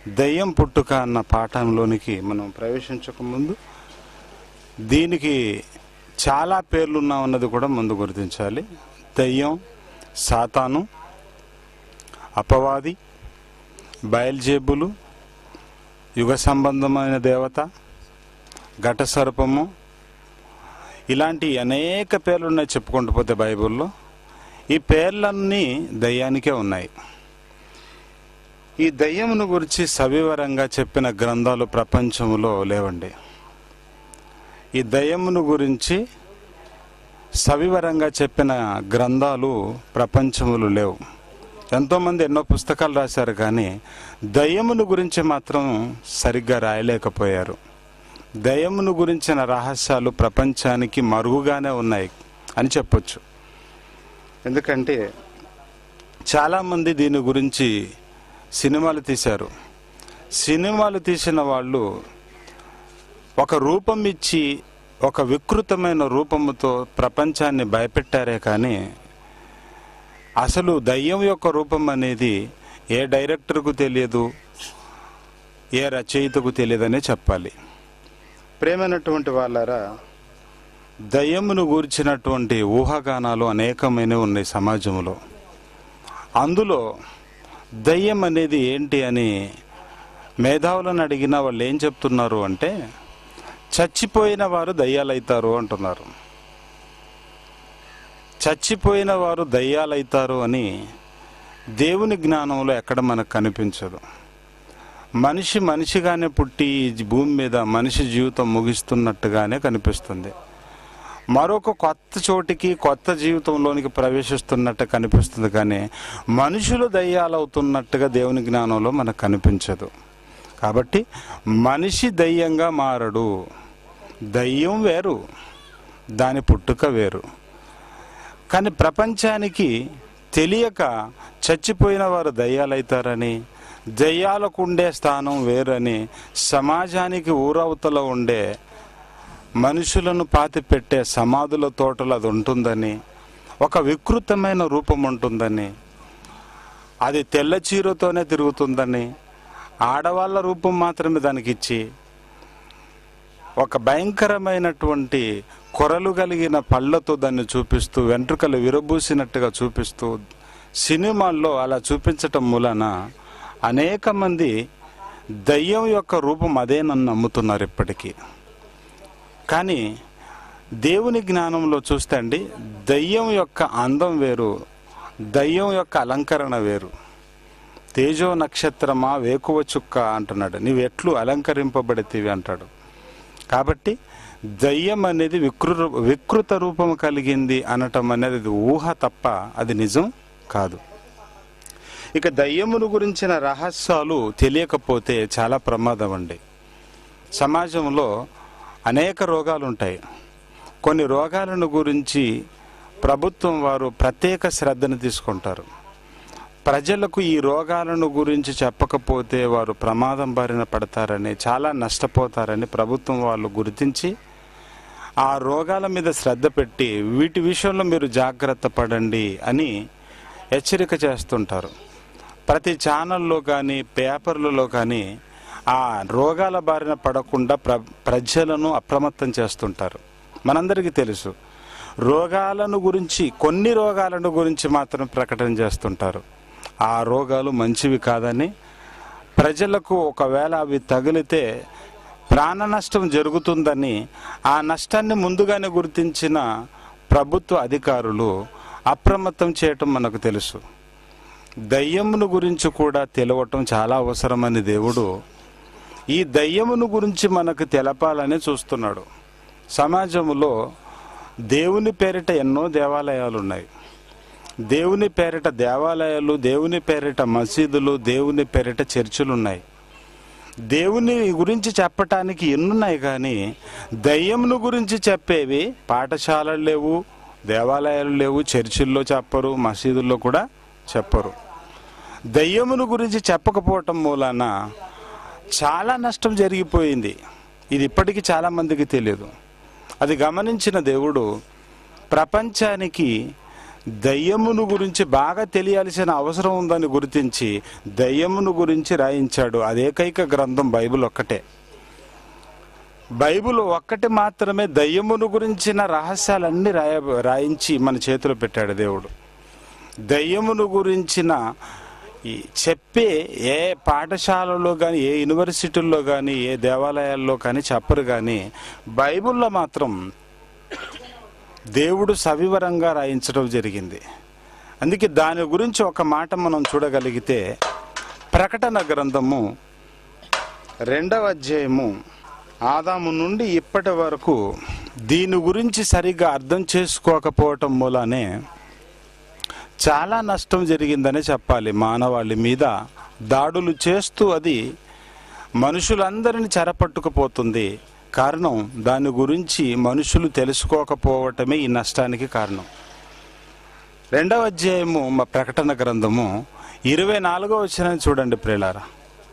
దయ్యం పుట్టుక అన్న పాఠంలోనికి మనం ప్రవేశించక ముందు దీనికి చాలా పేర్లు ఉన్నామన్నది కూడా ముందు గుర్తించాలి దయ్యం సాతాను అపవాది బయల్జేబులు యుగ సంబంధమైన దేవత ఘట సర్పము ఇలాంటి అనేక పేర్లు ఉన్నాయి చెప్పుకుంటూ పోతే బైబిల్లో ఈ పేర్లన్నీ దయ్యానికే ఉన్నాయి ఈ దయ్యమును గురించి సవివరంగా చెప్పిన గ్రంథాలు ప్రపంచంలో లేవండి ఈ దయ్యమును గురించి సవివరంగా చెప్పిన గ్రంథాలు ప్రపంచములు లేవు ఎంతోమంది ఎన్నో పుస్తకాలు రాశారు కానీ దయ్యమును గురించి మాత్రం సరిగ్గా రాయలేకపోయారు దయ్యమును గురించిన రహస్యాలు ప్రపంచానికి మరుగుగానే ఉన్నాయి అని చెప్పొచ్చు ఎందుకంటే చాలామంది దీని గురించి సినిమాలు తీశారు సినిమాలు తీసిన వాళ్ళు ఒక రూపం ఇచ్చి ఒక వికృతమైన రూపముతో ప్రపంచాన్ని భయపెట్టారే కానీ అసలు దయ్యం యొక్క రూపం అనేది ఏ డైరెక్టర్కు తెలియదు ఏ రచయితకు తెలియదనే చెప్పాలి ప్రేమైనటువంటి వాళ్ళారా దయ్యమును గూర్చినటువంటి ఊహాగానాలు అనేకమైనవి ఉన్నాయి సమాజంలో అందులో దయ్యం అనేది ఏంటి అని మేధావులను అడిగినా వాళ్ళు ఏం చెప్తున్నారు అంటే చచ్చిపోయిన వారు దయ్యాలైతారు అంటున్నారు చచ్చిపోయిన వారు దయ్యాలైతారు అని దేవుని జ్ఞానంలో ఎక్కడ మనకు కనిపించదు మనిషి మనిషిగానే పుట్టి ఈ భూమి మీద మనిషి జీవితం ముగిస్తున్నట్టుగానే కనిపిస్తుంది మరొక కొత్త చోటికి కొత్త జీవితంలోనికి ప్రవేశిస్తున్నట్టు కనిపిస్తుంది కానీ మనుషులు దయ్యాలవుతున్నట్టుగా దేవుని జ్ఞానంలో మనకు కనిపించదు కాబట్టి మనిషి దయ్యంగా మారడు దయ్యం వేరు దాని పుట్టుక వేరు కానీ ప్రపంచానికి తెలియక చచ్చిపోయిన వారు దయ్యాలైతారని దయ్యాలకు ఉండే స్థానం వేరని సమాజానికి ఊరవతల ఉండే మనుషులను పాతిపెట్టే సమాధుల తోటలు అది ఉంటుందని ఒక వికృతమైన రూపం ఉంటుందని అది తెల్ల చీరతోనే తిరుగుతుందని ఆడవాళ్ళ రూపం మాత్రమే దానికి ఇచ్చి ఒక భయంకరమైనటువంటి కొరలు కలిగిన పళ్ళతో దాన్ని చూపిస్తూ వెంట్రుకలు విరబూసినట్టుగా చూపిస్తూ సినిమాల్లో అలా చూపించటం మూలన అనేక మంది దయ్యం యొక్క రూపం అదేనని నమ్ముతున్నారు ఇప్పటికీ కానీ దేవుని జ్ఞానంలో చూస్తే అండి దయ్యం యొక్క అందం వేరు దయ్యం యొక్క అలంకరణ వేరు తేజో నక్షత్రమా వేకువ చుక్క అంటున్నాడు నీవు ఎట్లు అలంకరింపబడితేవి అంటాడు కాబట్టి దయ్యం అనేది వికృ వికృత రూపం కలిగింది అనటం అనేది అది ఊహ తప్ప అది నిజం కాదు ఇక దయ్యమును గురించిన రహస్యాలు తెలియకపోతే చాలా ప్రమాదం అండి సమాజంలో అనేక రోగాలు ఉంటాయి కొన్ని రోగాలను గురించి ప్రభుత్వం వారు ప్రత్యేక శ్రద్ధను తీసుకుంటారు ప్రజలకు ఈ రోగాలను గురించి చెప్పకపోతే వారు ప్రమాదం బారిన పడతారని చాలా నష్టపోతారని ప్రభుత్వం వాళ్ళు గుర్తించి ఆ రోగాల మీద శ్రద్ధ పెట్టి వీటి విషయంలో మీరు జాగ్రత్త పడండి అని హెచ్చరిక చేస్తుంటారు ప్రతి ఛానల్లో కానీ పేపర్లలో కానీ ఆ రోగాల బారిన పడకుండా ప్ర ప్రజలను అప్రమత్తం చేస్తుంటారు మనందరికీ తెలుసు రోగాలను గురించి కొన్ని రోగాలను గురించి మాత్రం ప్రకటన చేస్తుంటారు ఆ రోగాలు మంచివి కాదని ప్రజలకు ఒకవేళ అవి తగిలితే ప్రాణ నష్టం జరుగుతుందని ఆ నష్టాన్ని ముందుగానే గుర్తించిన ప్రభుత్వ అధికారులు అప్రమత్తం చేయటం మనకు తెలుసు దయ్యమును గురించి కూడా తెలవటం చాలా అవసరమని దేవుడు ఈ దయ్యమును గురించి మనకు తెలపాలని చూస్తున్నాడు సమాజంలో దేవుని పేరిట ఎన్నో దేవాలయాలు ఉన్నాయి దేవుని పేరిట దేవాలయాలు దేవుని పేరిట మసీదులు దేవుని పేరిట చర్చిలు ఉన్నాయి దేవుని గురించి చెప్పటానికి ఎన్నున్నాయి కానీ దయ్యమును గురించి చెప్పేవి పాఠశాలలు లేవు దేవాలయాలు లేవు చర్చిల్లో చెప్పరు మసీదుల్లో కూడా చెప్పరు దయ్యమును గురించి చెప్పకపోవటం మూలాన చాలా నష్టం జరిగిపోయింది ఇది ఇప్పటికీ చాలా మందికి తెలియదు అది గమనించిన దేవుడు ప్రపంచానికి దయ్యమును గురించి బాగా తెలియాల్సిన అవసరం ఉందని గుర్తించి దయ్యమును గురించి రాయించాడు అది ఏకైక గ్రంథం బైబిల్ ఒక్కటే బైబిల్ ఒక్కటి మాత్రమే దయ్యమును గురించిన రహస్యాలన్నీ రాయ రాయించి మన చేతిలో పెట్టాడు దేవుడు దయ్యమును గురించిన ఈ చెప్పే ఏ పాఠశాలలో కానీ ఏ యూనివర్సిటీల్లో కానీ ఏ దేవాలయాల్లో కానీ చెప్పరు కానీ బైబిల్లో మాత్రం దేవుడు సవివరంగా రాయించడం జరిగింది అందుకే దాని గురించి ఒక మాట మనం చూడగలిగితే ప్రకటన గ్రంథము రెండవ అధ్యాయము ఆదాము నుండి ఇప్పటి వరకు దీని గురించి సరిగ్గా అర్థం చేసుకోకపోవటం మూలానే చాలా నష్టం జరిగిందనే చెప్పాలి మానవాళి మీద దాడులు చేస్తూ అది మనుషులందరిని చెరపట్టుకుపోతుంది కారణం దాని గురించి మనుషులు తెలుసుకోకపోవటమే ఈ నష్టానికి కారణం రెండవ అధ్యాయము మా ప్రకటన గ్రంథము ఇరవై నాలుగో వచ్చిన చూడండి ప్రేలారా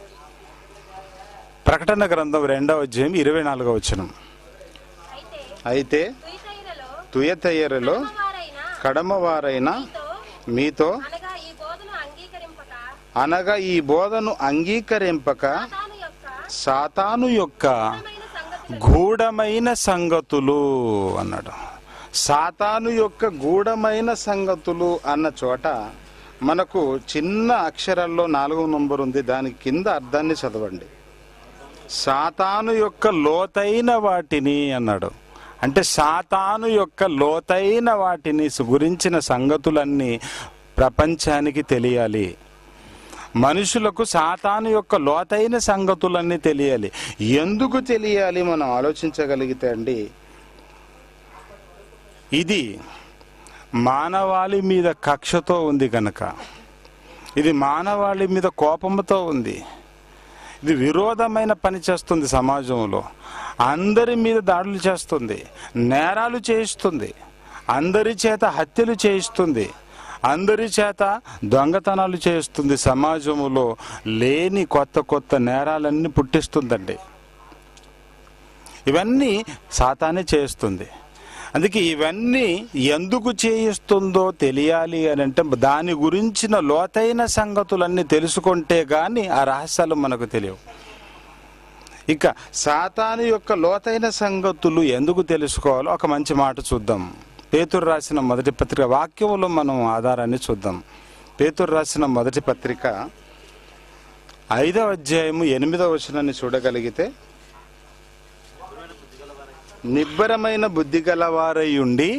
ప్రకటన గ్రంథం రెండవ అధ్యాయం ఇరవై నాలుగో వచనం అయితే అయితే తుయతైరలో తుయతయ్యరలో వారైన కడమవారైన మీతో మీతో అనగా ఈ బోధను అంగీకరింపక అనగా ఈ బోధను అంగీకరింపక తాను యొక్క సాతాను యొక్క గూఢమైన సంగతులను గూఢమైన సంగతులు అన్నాడు సాతాను యొక్క గూఢమైన సంగతులు అన్న చోట మనకు చిన్న అక్షరాల్లో నాలుగో నంబర్ ఉంది దాని కింద అర్థాన్ని చదవండి సాతాను యొక్క లోతైన వాటిని అన్నాడు అంటే సాతాను యొక్క లోతైన వాటిని గురించిన సంగతులన్నీ ప్రపంచానికి తెలియాలి మనుషులకు సాతాను యొక్క లోతైన సంగతులన్నీ తెలియాలి ఎందుకు తెలియాలి మనం ఆలోచించగలిగితే అండి ఇది మానవాళి మీద కక్షతో ఉంది కనుక ఇది మానవాళి మీద కోపంతో ఉంది ఇది విరోధమైన పని చేస్తుంది సమాజంలో అందరి మీద దాడులు చేస్తుంది నేరాలు చేయిస్తుంది అందరి చేత హత్యలు చేయిస్తుంది అందరి చేత దొంగతనాలు చేయిస్తుంది సమాజంలో లేని కొత్త కొత్త నేరాలన్నీ పుట్టిస్తుందండి ఇవన్నీ సాతానే చేస్తుంది అందుకే ఇవన్నీ ఎందుకు చేయిస్తుందో తెలియాలి అని అంటే దాని గురించిన లోతైన సంగతులన్నీ తెలుసుకుంటే గాని ఆ రహస్యాలు మనకు తెలియవు ఇక సాతాను యొక్క లోతైన సంగతులు ఎందుకు తెలుసుకోవాలో ఒక మంచి మాట చూద్దాం పేతురు రాసిన మొదటి పత్రిక వాక్యంలో మనం ఆధారాన్ని చూద్దాం పేతురు రాసిన మొదటి పత్రిక ఐదవ అధ్యాయము ఎనిమిదవ వచనాన్ని చూడగలిగితే నిబ్బరమైన బుద్ధి గలవారై ఉండి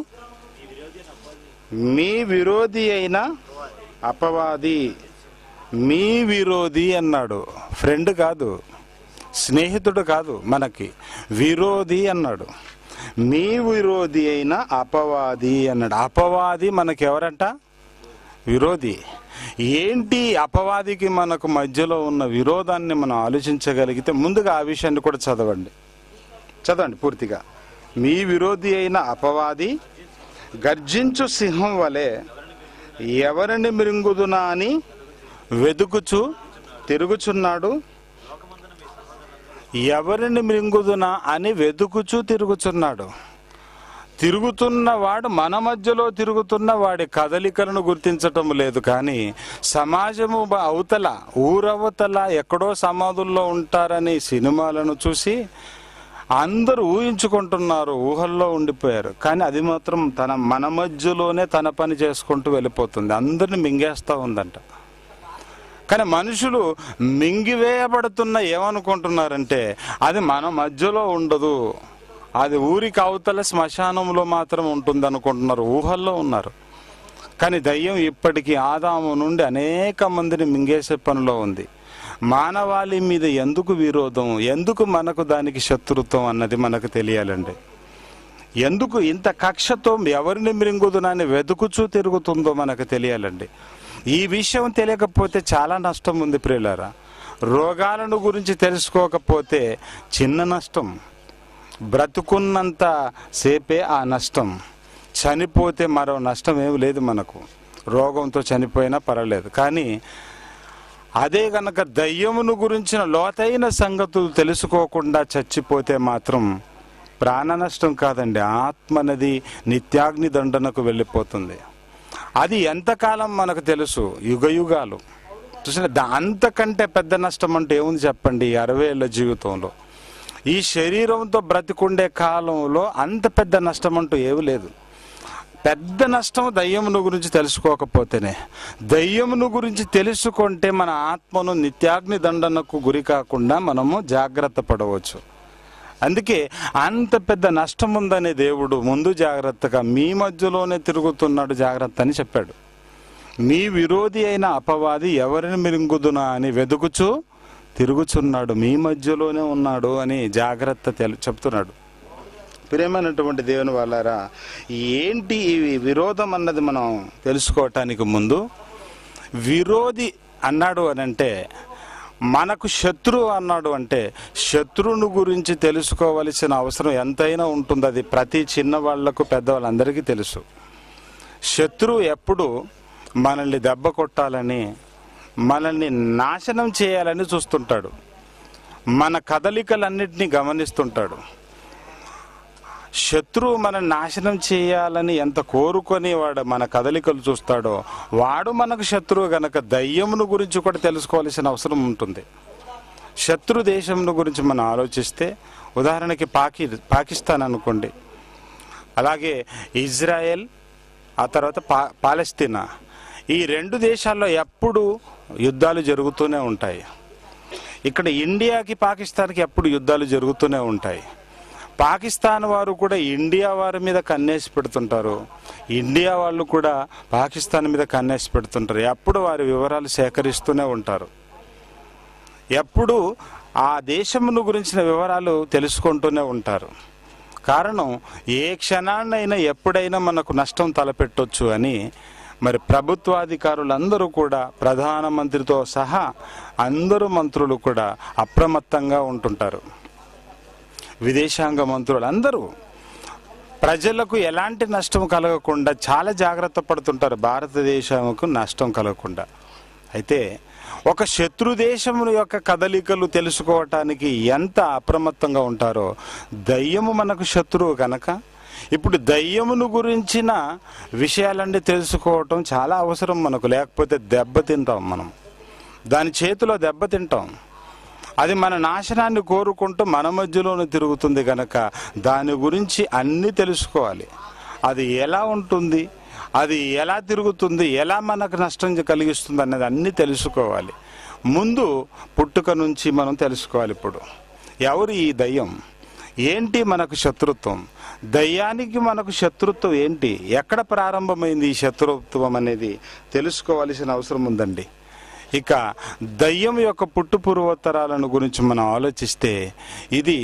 మీ విరోధి అయిన అపవాది మీ విరోధి అన్నాడు ఫ్రెండ్ కాదు స్నేహితుడు కాదు మనకి విరోధి అన్నాడు మీ విరోధి అయిన అపవాది అన్నాడు అపవాది మనకి ఎవరంట విరోధి ఏంటి అపవాదికి మనకు మధ్యలో ఉన్న విరోధాన్ని మనం ఆలోచించగలిగితే ముందుగా ఆ విషయాన్ని కూడా చదవండి చదవండి పూర్తిగా మీ విరోధి అయిన అపవాది గర్జించు సింహం వలె ఎవరిని మృంగుదునా అని వెదుకుచు తిరుగుచున్నాడు ఎవరిని మృంగుదునా అని వెదుకుచూ తిరుగుచున్నాడు తిరుగుతున్నవాడు మన మధ్యలో తిరుగుతున్న వాడి కదలికలను గుర్తించటం లేదు కానీ సమాజము బ- అవతల ఊరవతల ఎక్కడో సమాధుల్లో ఉంటారని సినిమాలను చూసి అందరూ ఊహించుకుంటున్నారు ఊహల్లో ఉండిపోయారు కానీ అది మాత్రం తన మన మధ్యలోనే తన పని చేసుకుంటూ వెళ్ళిపోతుంది అందరిని మింగేస్తూ ఉందంట కానీ మనుషులు మింగివేయబడుతున్న ఏమనుకుంటున్నారంటే అది మన మధ్యలో ఉండదు అది ఊరికి అవతల శ్మశానంలో మాత్రం ఉంటుంది అనుకుంటున్నారు ఊహల్లో ఉన్నారు కానీ దయ్యం ఇప్పటికీ ఆదాము నుండి అనేక మందిని మింగేసే పనిలో ఉంది మానవాళి మీద ఎందుకు విరోధం ఎందుకు మనకు దానికి శత్రుత్వం అన్నది మనకు తెలియాలండి ఎందుకు ఇంత కక్షతో ఎవరిని మృంగుదునని వెతుకుచూ తిరుగుతుందో మనకు తెలియాలండి ఈ విషయం తెలియకపోతే చాలా నష్టం ఉంది ప్రియులారా రోగాలను గురించి తెలుసుకోకపోతే చిన్న నష్టం బ్రతుకున్నంత సేపే ఆ నష్టం చనిపోతే మరో నష్టం ఏమి లేదు మనకు రోగంతో చనిపోయినా పర్వాలేదు కానీ అదే గనక దయ్యమును గురించిన లోతైన సంగతులు తెలుసుకోకుండా చచ్చిపోతే మాత్రం ప్రాణ నష్టం కాదండి ఆత్మ అనేది నిత్యాగ్ని దండనకు వెళ్ళిపోతుంది అది ఎంతకాలం మనకు తెలుసు యుగ యుగాలు చూసిన దా- అంతకంటే పెద్ద నష్టం అంటే ఏముంది చెప్పండి ఈ అరవై ఏళ్ళ జీవితంలో ఈ శరీరంతో బ్రతికుండే కాలంలో అంత పెద్ద నష్టం అంటూ ఏమీ లేదు పెద్ద నష్టం దయ్యమును గురించి తెలుసుకోకపోతేనే దయ్యమును గురించి తెలుసుకుంటే మన ఆత్మను నిత్యాగ్ని దండనకు గురి కాకుండా మనము జాగ్రత్త పడవచ్చు అందుకే అంత పెద్ద నష్టం ఉందనే దేవుడు ముందు జాగ్రత్తగా మీ మధ్యలోనే తిరుగుతున్నాడు జాగ్రత్త అని చెప్పాడు మీ విరోధి అయిన అపవాది ఎవరిని మిరింగుదునా అని వెదుకుచూ తిరుగుచున్నాడు మీ మధ్యలోనే ఉన్నాడు అని జాగ్రత్త తెలు చెప్తున్నాడు ప్రేమైనటువంటి దేవుని వాళ్ళారా ఏంటి ఈ విరోధం అన్నది మనం తెలుసుకోవటానికి ముందు విరోధి అన్నాడు అని అంటే మనకు శత్రువు అన్నాడు అంటే శత్రువును గురించి తెలుసుకోవలసిన అవసరం ఎంతైనా ఉంటుంది అది ప్రతి చిన్నవాళ్లకు పెద్దవాళ్ళందరికీ తెలుసు శత్రువు ఎప్పుడు మనల్ని దెబ్బ కొట్టాలని మనల్ని నాశనం చేయాలని చూస్తుంటాడు మన కదలికలన్నిటినీ గమనిస్తుంటాడు శత్రువు మనం నాశనం చేయాలని ఎంత కోరుకొని వాడు మన కదలికలు చూస్తాడో వాడు మనకు శత్రువు గనక దయ్యమును గురించి కూడా తెలుసుకోవాల్సిన అవసరం ఉంటుంది శత్రు దేశమును గురించి మనం ఆలోచిస్తే ఉదాహరణకి పాకి పాకిస్తాన్ అనుకోండి అలాగే ఇజ్రాయెల్ ఆ తర్వాత పా పాలస్తీనా ఈ రెండు దేశాల్లో ఎప్పుడు యుద్ధాలు జరుగుతూనే ఉంటాయి ఇక్కడ ఇండియాకి పాకిస్తాన్కి ఎప్పుడు యుద్ధాలు జరుగుతూనే ఉంటాయి పాకిస్తాన్ వారు కూడా ఇండియా వారి మీద కన్నేసి పెడుతుంటారు ఇండియా వాళ్ళు కూడా పాకిస్తాన్ మీద కన్నేసి పెడుతుంటారు ఎప్పుడు వారి వివరాలు సేకరిస్తూనే ఉంటారు ఎప్పుడు ఆ దేశమును గురించిన వివరాలు తెలుసుకుంటూనే ఉంటారు కారణం ఏ క్షణాన్నైనా ఎప్పుడైనా మనకు నష్టం తలపెట్టొచ్చు అని మరి ప్రభుత్వాధికారులందరూ కూడా ప్రధానమంత్రితో సహా అందరూ మంత్రులు కూడా అప్రమత్తంగా ఉంటుంటారు విదేశాంగ మంత్రులు అందరూ ప్రజలకు ఎలాంటి నష్టం కలగకుండా చాలా జాగ్రత్త పడుతుంటారు భారతదేశంకు నష్టం కలగకుండా అయితే ఒక శత్రు దేశము యొక్క కదలికలు తెలుసుకోవటానికి ఎంత అప్రమత్తంగా ఉంటారో దయ్యము మనకు శత్రువు కనుక ఇప్పుడు దయ్యమును గురించిన విషయాలన్నీ తెలుసుకోవటం చాలా అవసరం మనకు లేకపోతే దెబ్బతింటాం మనం దాని చేతిలో దెబ్బతింటాం అది మన నాశనాన్ని కోరుకుంటూ మన మధ్యలోనే తిరుగుతుంది కనుక దాని గురించి అన్నీ తెలుసుకోవాలి అది ఎలా ఉంటుంది అది ఎలా తిరుగుతుంది ఎలా మనకు నష్టం కలిగిస్తుంది అనేది అన్నీ తెలుసుకోవాలి ముందు పుట్టుక నుంచి మనం తెలుసుకోవాలి ఇప్పుడు ఎవరు ఈ దయ్యం ఏంటి మనకు శత్రుత్వం దయ్యానికి మనకు శత్రుత్వం ఏంటి ఎక్కడ ప్రారంభమైంది ఈ శత్రుత్వం అనేది తెలుసుకోవాల్సిన అవసరం ఉందండి ఇక దయ్యం యొక్క పుట్టు పూర్వోత్తరాలను గురించి మనం ఆలోచిస్తే ఇది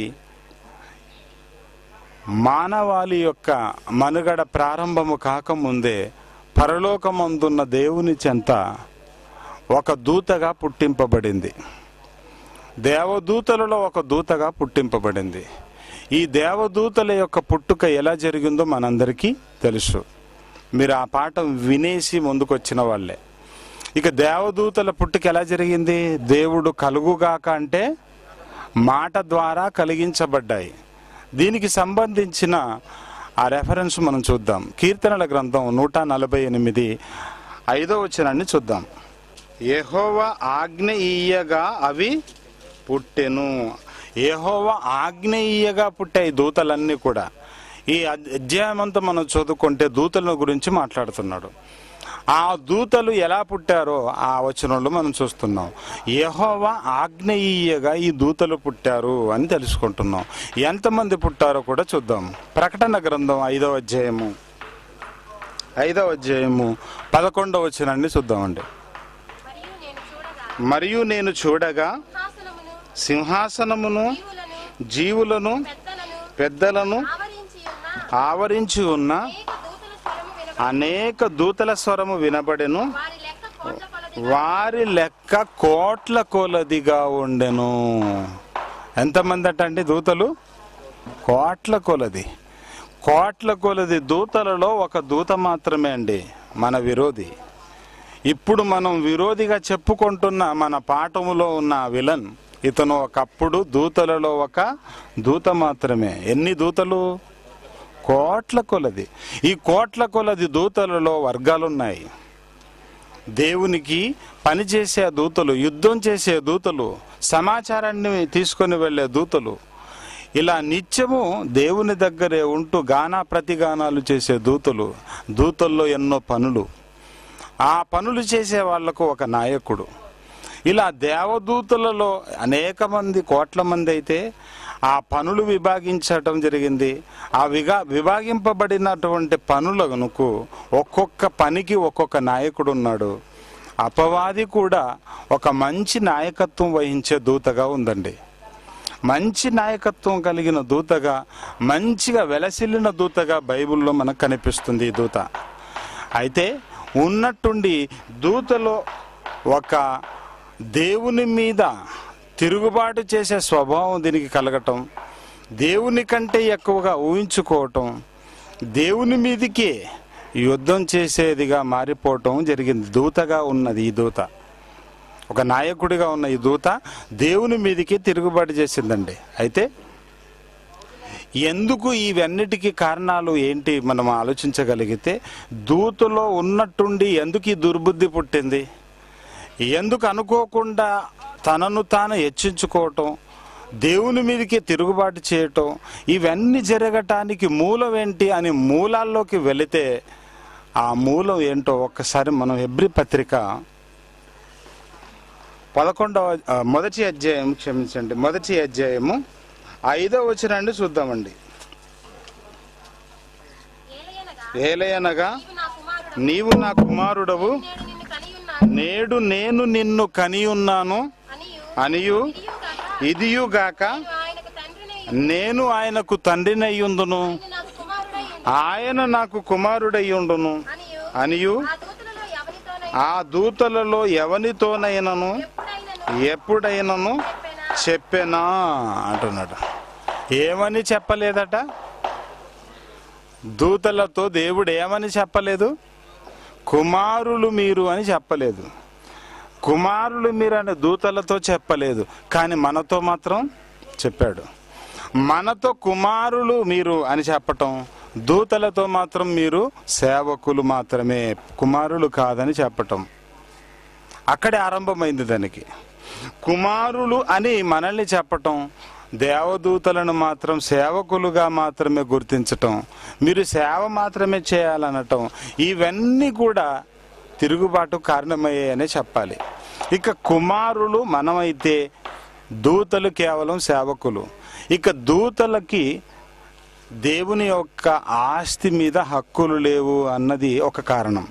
మానవాళి యొక్క మనుగడ ప్రారంభము కాకముందే పరలోకమందున్న దేవుని చెంత ఒక దూతగా పుట్టింపబడింది దేవదూతలలో ఒక దూతగా పుట్టింపబడింది ఈ దేవదూతల యొక్క పుట్టుక ఎలా జరిగిందో మనందరికీ తెలుసు మీరు ఆ పాఠం వినేసి ముందుకొచ్చిన వాళ్ళే ఇక దేవదూతల పుట్టుక ఎలా జరిగింది దేవుడు కలుగుగాక అంటే మాట ద్వారా కలిగించబడ్డాయి దీనికి సంబంధించిన ఆ రెఫరెన్స్ మనం చూద్దాం కీర్తనల గ్రంథం నూట నలభై ఎనిమిది ఐదో వచనాన్ని చూద్దాం యెహోవ ఆజ్ఞ ఇయ్యగా అవి పుట్టెను యెహోవ ఆజ్ఞ ఇయ్యగా పుట్టాయి దూతలన్నీ కూడా ఈ అధ్యాయం అంతా మనం చదువుకుంటే దూతల గురించి మాట్లాడుతున్నాడు ఆ దూతలు ఎలా పుట్టారో ఆ వచనంలో మనం చూస్తున్నాం యెహోవా ఆగ్నేయీయగా ఈ దూతలు పుట్టారు అని తెలుసుకుంటున్నాం ఎంతమంది పుట్టారో కూడా చూద్దాం ప్రకటన గ్రంథం ఐదవ అధ్యాయము ఐదవ అధ్యాయము పదకొండవ వచనాన్ని చూద్దామండి మరియు నేను చూడగా మరియు నేను చూడగా సింహాసనమును సింహాసనమును జీవులను జీవులను పెద్దలను పెద్దలను ఆవరించి ఉన్న ఆవరించి ఉన్న అనేక దూతల స్వరము వినబడి అనేక దూతల స్వరము వినబడెను వారి లెక్క కోట్ల కొలది వారి లెక్క కోట్ల కొలదిగా ఉండెను ఎంతమంది అటండి దూతలు కోట్ల కొలది కోట్ల కొలది దూతలలో ఒక దూత మాత్రమే అండి మన విరోధి ఇప్పుడు మనం విరోధిగా చెప్పుకుంటున్న మన పాఠములో ఉన్న విలన్ ఇతను ఒకప్పుడు దూతలలో ఒక దూత మాత్రమే ఎన్ని దూతలు కోట్ల కొలది ఈ కోట్ల కొలది దూతలలో వర్గాలున్నాయి దేవునికి పనిచేసే దూతలు యుద్ధం చేసే దూతలు సమాచారాన్ని తీసుకొని వెళ్ళే దూతలు ఇలా నిత్యము దేవుని దగ్గరే ఉంటూ గానా ప్రతిగానాలు చేసే దూతలు దూతల్లో ఎన్నో పనులు ఆ పనులు చేసే వాళ్లకు ఒక నాయకుడు ఇలా దేవదూతలలో అనేక మంది కోట్ల మంది అయితే ఆ పనులు విభాగించటం జరిగింది ఆ విగా విభాగింపబడినటువంటి పనులకు ఒక్కొక్క పనికి ఒక్కొక్క నాయకుడు ఉన్నాడు అపవాది కూడా ఒక మంచి నాయకత్వం వహించే దూతగా ఉందండి మంచి నాయకత్వం కలిగిన దూతగా మంచిగా వెలసిల్లిన దూతగా బైబిల్లో మనకు కనిపిస్తుంది ఈ దూత అయితే ఉన్నట్టుండి దూతలో ఒక దేవుని మీద తిరుగుబాటు చేసే స్వభావం దీనికి కలగటం దేవుని కంటే ఎక్కువగా ఊహించుకోవటం దేవుని మీదికి యుద్ధం చేసేదిగా మారిపోవటం జరిగింది దూతగా ఉన్నది ఈ దూత ఒక నాయకుడిగా ఉన్న ఈ దూత దేవుని మీదికి తిరుగుబాటు చేసిందండి అయితే ఎందుకు ఇవన్నిటికీ కారణాలు ఏంటి మనం ఆలోచించగలిగితే దూతలో ఉన్నట్టుండి ఎందుకు ఈ దుర్బుద్ధి పుట్టింది ఎందుకు అనుకోకుండా తనను తాను హెచ్చించుకోవటం దేవుని మీదకి తిరుగుబాటు చేయటం ఇవన్నీ జరగటానికి మూలం ఏంటి అని మూలాల్లోకి వెళితే ఆ మూలం ఏంటో ఒక్కసారి మనం ఎబ్రి పత్రిక పదకొండవ ఆ, మొదటి అధ్యాయం క్షమించండి మొదటి అధ్యాయము ఐదో వచనాన్ని చూద్దామండి ఏలయనగా ఏలయనగా నీవు నా కుమారుడు నీవు నా కుమారుడవు నేడు నిన్ను కనియున్నాను నేడు నేను నిన్ను కనియున్నాను అనియు అనియు ఇదియుగాక ఇదియుగాక నేను ఆయనకు తండ్రిని నేను ఆయనకు తండ్రినయ్యుందును ఆయన నాకు కుమారుడై ఆయన నాకు కుమారుడయ్యుండును అనియు అనియు ఆ దూతలలో ఎవరితోనైనా ఆ దూతలలో ఎవనితోనైనను ఎప్పుడైనను ఎప్పుడైనను చెప్పెనా చెప్పెనా అంటున్నాడు ఏమని చెప్పలేదట దూతలతో దేవుడు ఏమని చెప్పలేదు కుమారులు మీరు అని చెప్పలేదు కుమారులు మీరు అనే దూతలతో చెప్పలేదు కానీ మనతో మాత్రం చెప్పాడు మనతో కుమారులు మీరు అని చెప్పటం దూతలతో మాత్రం మీరు సేవకులు మాత్రమే కుమారులు కాదని చెప్పటం అక్కడే ఆరంభమైంది దానికి కుమారులు అని మనల్ని చెప్పటం దేవదూతలను మాత్రం సేవకులుగా మాత్రమే గుర్తించటం మీరు సేవ మాత్రమే చేయాలనటం ఇవన్నీ కూడా తిరుగుబాటు కారణమయ్యాయనే చెప్పాలి ఇక కుమారులు మనమైతే దూతలు కేవలం సేవకులు ఇక దూతలకి దేవుని యొక్క ఆస్తి మీద హక్కులు లేవు అన్నది ఒక కారణం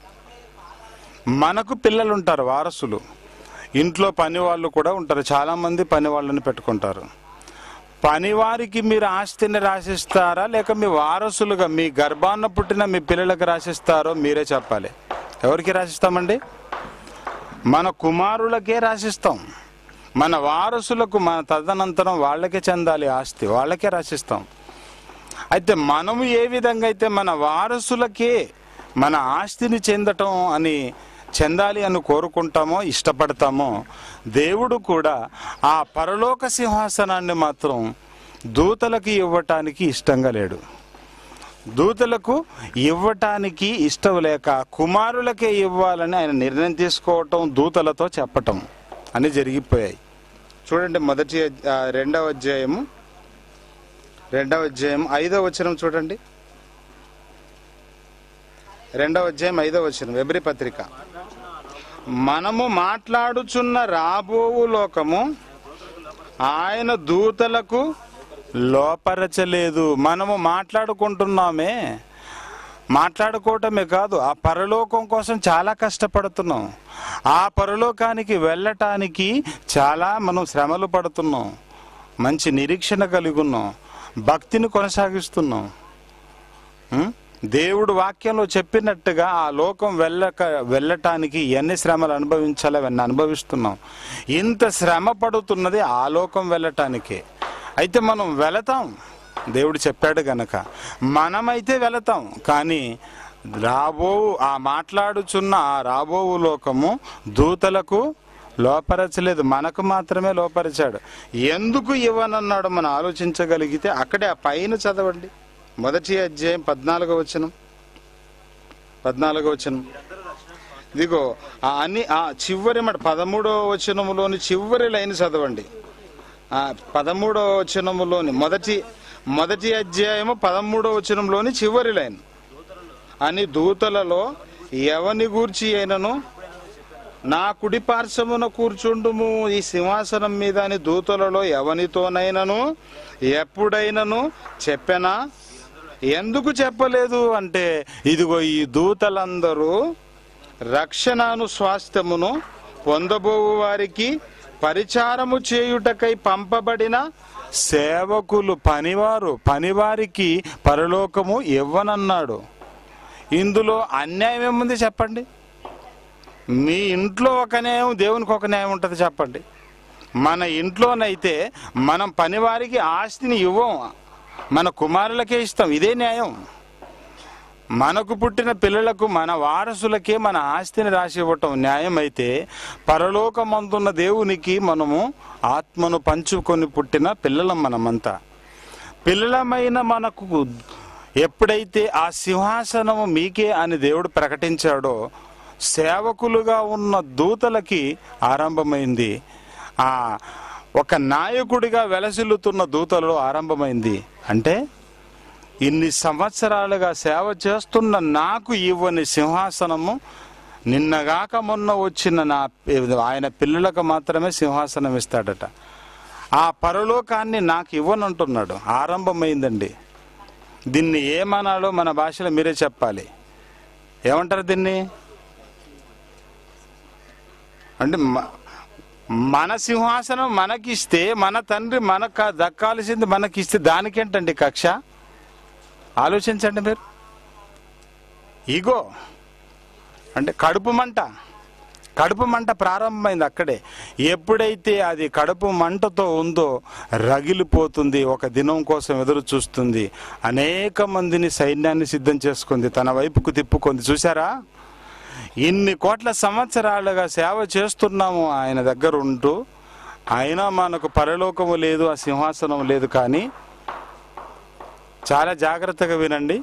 మనకు పిల్లలు ఉంటారు వారసులు ఇంట్లో పని వాళ్ళు కూడా ఉంటారు చాలా మంది పని వాళ్ళని పెట్టుకుంటారు పనివారికి మీరు ఆస్తిని రాసిస్తారా లేక మీ వారసులుగా మీ గర్భాన్న పుట్టిన మీ పిల్లలకు రాసిస్తారో మీరే చెప్పాలి ఎవరికి రాసిస్తామండి మన కుమారులకే రాసిస్తాం మన వారసులకు మన తదనంతరం వాళ్ళకే చెందాలి ఆస్తి వాళ్ళకే రాసిస్తాం అయితే మనము ఏ విధంగా అయితే మన వారసులకే మన ఆస్తిని చెందటం అని చెందాలి అని కోరుకుంటామో ఇష్టపడతామో దేవుడు కూడా ఆ పరలోక సింహాసనాన్ని మాత్రం దూతలకు ఇవ్వటానికి ఇష్టంగా లేడు దూతలకు ఇవ్వటానికి ఇష్టం లేక కుమారులకే ఇవ్వాలని ఆయన నిర్ణయం తీసుకోవటం దూతలతో చెప్పటం అని జరిగిపోయాయి చూడండి మొదటి అధ్య- ఆ, రెండవ అధ్యాయము రెండవ అధ్యాయం ఐదవ వచనం చూడండి రెండవ అధ్యాయం ఐదవ వచనం ఎబ్రి పత్రిక మనము మాట్లాడుచున్న రాబోవు లోకము ఆయన దూతలకు లోపరచలేదు మనము మాట్లాడుకుంటున్నామే మాట్లాడుకోవటమే కాదు ఆ పరలోకం కోసం చాలా కష్టపడుతున్నాం ఆ పరలోకానికి వెళ్ళటానికి చాలా మనం శ్రమలు పడుతున్నాం మంచి నిరీక్షణ కలిగి ఉన్నాం భక్తిని కొనసాగిస్తున్నాం ఉం? దేవుడు వాక్యంలో చెప్పినట్టుగా ఆ లోకం వెళ్ళక వెళ్ళటానికి ఎన్ని శ్రమలు అనుభవించాలో అవన్నీ అనుభవిస్తున్నాం ఇంత శ్రమ పడుతున్నది ఆ లోకం వెళ్ళటానికే అయితే మనం వెళతాం దేవుడు చెప్పాడు గనక మనమైతే వెళతాం కానీ రాబో ఆ మాట్లాడుచున్న ఆ రాబోవు లోకము దూతలకు లోపరచలేదు మనకు మాత్రమే లోపరిచాడు ఎందుకు ఇవ్వనన్నాడు మనం ఆలోచించగలిగితే అక్కడే ఆ పైన చదవండి మొదటి అధ్యాయం పద్నాలుగో వచనం పద్నాలుగో వచనం ఇదిగో ఆ అని ఆ చివరి మాట పదమూడో వచనములోని చివరి లైన్ చదవండి ఆ పదమూడో వచనములోని మొదటి మొదటి అధ్యాయము పదమూడో వచనంలోని చివరి లైన్ అని దూతలలో ఎవని గూర్చి అయినను నా కుడి పార్శ్వమున కూర్చుండుము ఈ సింహాసనం మీద అని దూతలలో ఎవనితోనైనను ఎప్పుడైనను చెప్పెనా ఎందుకు చెప్పలేదు అంటే ఇదిగో ఈ దూతలందరూ రక్షణను స్వాస్థ్యమును పొందబోవు వారికి పరిచారము చేయుటకై పంపబడిన సేవకులు పనివారు పనివారికి పరలోకము ఇవ్వనన్నాడు ఇందులో అన్యాయం ఏముంది చెప్పండి మీ ఇంట్లో ఒక న్యాయం దేవునికి ఒక న్యాయం ఉంటుంది చెప్పండి మన ఇంట్లోనైతే మనం పనివారికి ఆస్తిని ఇవ్వం మన కుమారులకే ఇస్తాం ఇదే న్యాయం మనకు పుట్టిన పిల్లలకు మన వారసులకే మన ఆస్తిని రాసి ఇవ్వటం న్యాయం అయితే పరలోకమందున్న దేవునికి మనము ఆత్మను పంచుకొని పుట్టిన పిల్లలం మనమంతా పిల్లలమైన మనకు ఎప్పుడైతే ఆ సింహాసనము మీకే అని దేవుడు ప్రకటించాడో సేవకులుగా ఉన్న దూతలకి ఆరంభమైంది ఆ ఒక నాయకుడిగా వెలసిల్లుతున్న దూతలలో ఆరంభమైంది అంటే ఇన్ని సంవత్సరాలుగా సేవ చేస్తున్న నాకు ఇవ్వని సింహాసనము నిన్నగాక మొన్న వచ్చిన నా ఆయన పిల్లలకు మాత్రమే సింహాసనం ఇస్తాడట ఆ పరలోకాన్ని నాకు ఇవ్వనంటున్నాడు ఆరంభమైందండి దీన్ని ఏమనాలో మన భాషలో మీరే చెప్పాలి ఏమంటారు దీన్ని అంటే మ- మన సింహాసనం మనకిస్తే మన తండ్రి మనకు దక్కాల్సింది మనకిస్తే దానికేంటండి కక్ష ఆలోచించండి మీరు ఈగో అంటే కడుపు మంట కడుపు మంట ప్రారంభమైంది అక్కడే ఎప్పుడైతే అది కడుపు మంటతో ఉందో రగిలిపోతుంది ఒక దినం కోసం ఎదురు చూస్తుంది అనేక మందిని సైన్యాన్ని సిద్ధం చేసుకుంది తన వైపుకు తిప్పుకుంది చూసారా ఇన్ని కోట్ల సంవత్సరాలుగా సేవ చేస్తున్నాము ఆయన దగ్గర ఉంటూ అయినా మనకు పరలోకము లేదు ఆ సింహాసనం లేదు కానీ చాలా జాగ్రత్తగా వినండి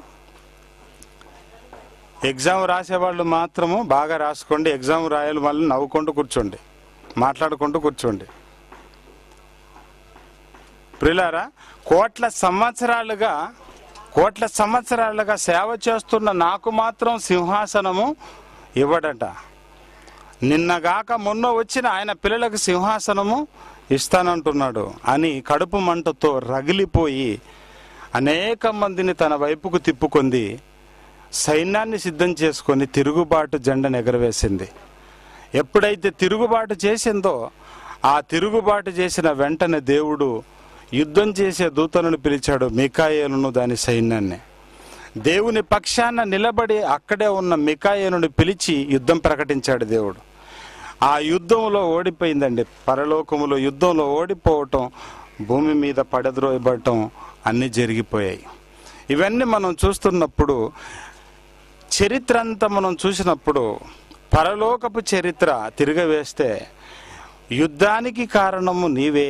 ఎగ్జామ్ రాసేవాళ్ళు మాత్రము బాగా రాసుకోండి ఎగ్జామ్ రాయాలి మళ్ళీ నవ్వుకుంటూ కూర్చోండి మాట్లాడుకుంటూ కూర్చోండి ప్రిలారా కోట్ల సంవత్సరాలుగా కోట్ల సంవత్సరాలుగా సేవ చేస్తున్న నాకు మాత్రం సింహాసనము ఇవ్వడట నిన్నగాక మొన్న వచ్చిన ఆయన పిల్లలకు సింహాసనము ఇస్తానంటున్నాడు అని కడుపు మంటతో రగిలిపోయి అనేక మందిని తన వైపుకు తిప్పుకుంది సైన్యాన్ని సిద్ధం చేసుకొని తిరుగుబాటు జెండను ఎగరవేసింది ఎప్పుడైతే తిరుగుబాటు చేసిందో ఆ తిరుగుబాటు చేసిన వెంటనే దేవుడు యుద్ధం చేసే దూతలను పిలిచాడు మికాయేలును దాని సైన్యాన్ని దేవుని పక్షాన నిలబడి అక్కడే ఉన్న మికాయేలుని పిలిచి యుద్ధం ప్రకటించాడు దేవుడు ఆ యుద్ధంలో ఓడిపోయిందండి పరలోకములో యుద్ధంలో ఓడిపోవటం భూమి మీద పడద్రోయబడటం అన్నీ జరిగిపోయాయి ఇవన్నీ మనం చూస్తున్నప్పుడు చరిత్ర అంతా మనం చూసినప్పుడు పరలోకపు చరిత్ర తిరగవేస్తే యుద్ధానికి కారణము నీవే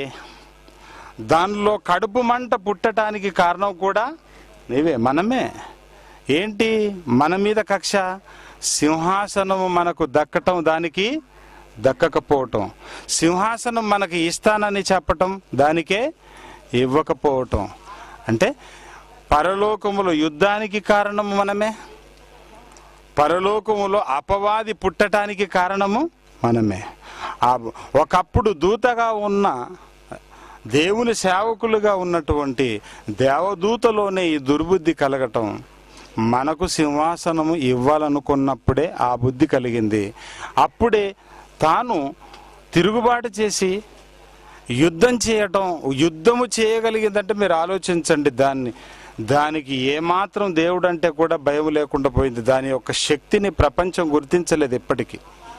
దానిలో కడుపు మంట పుట్టడానికి కారణం కూడా నీవే మనమే ఏంటి మన మీద కక్ష సింహాసనము మనకు దక్కటం దానికి దక్కకపోవటం సింహాసనం మనకి ఇస్తానని చెప్పటం దానికే ఇవ్వకపోవటం అంటే పరలోకములో యుద్ధానికి కారణము మనమే పరలోకములో అపవాది పుట్టటానికి కారణము మనమే ఆ ఒకప్పుడు దూతగా ఉన్న దేవుని సేవకులుగా ఉన్నటువంటి దేవదూతలోనే ఈ దుర్బుద్ధి కలగటం మనకు సింహాసనము ఇవ్వాలనుకున్నప్పుడే ఆ బుద్ధి కలిగింది అప్పుడే తాను తిరుగుబాటు చేసి యుద్ధం చేయటం యుద్ధము చేయగలిగిందంటే మీరు ఆలోచించండి దాన్ని దానికి ఏమాత్రం దేవుడు అంటే కూడా భయం లేకుండా పోయింది దాని యొక్క శక్తిని ప్రపంచం గుర్తించలేదు ఇప్పటికీ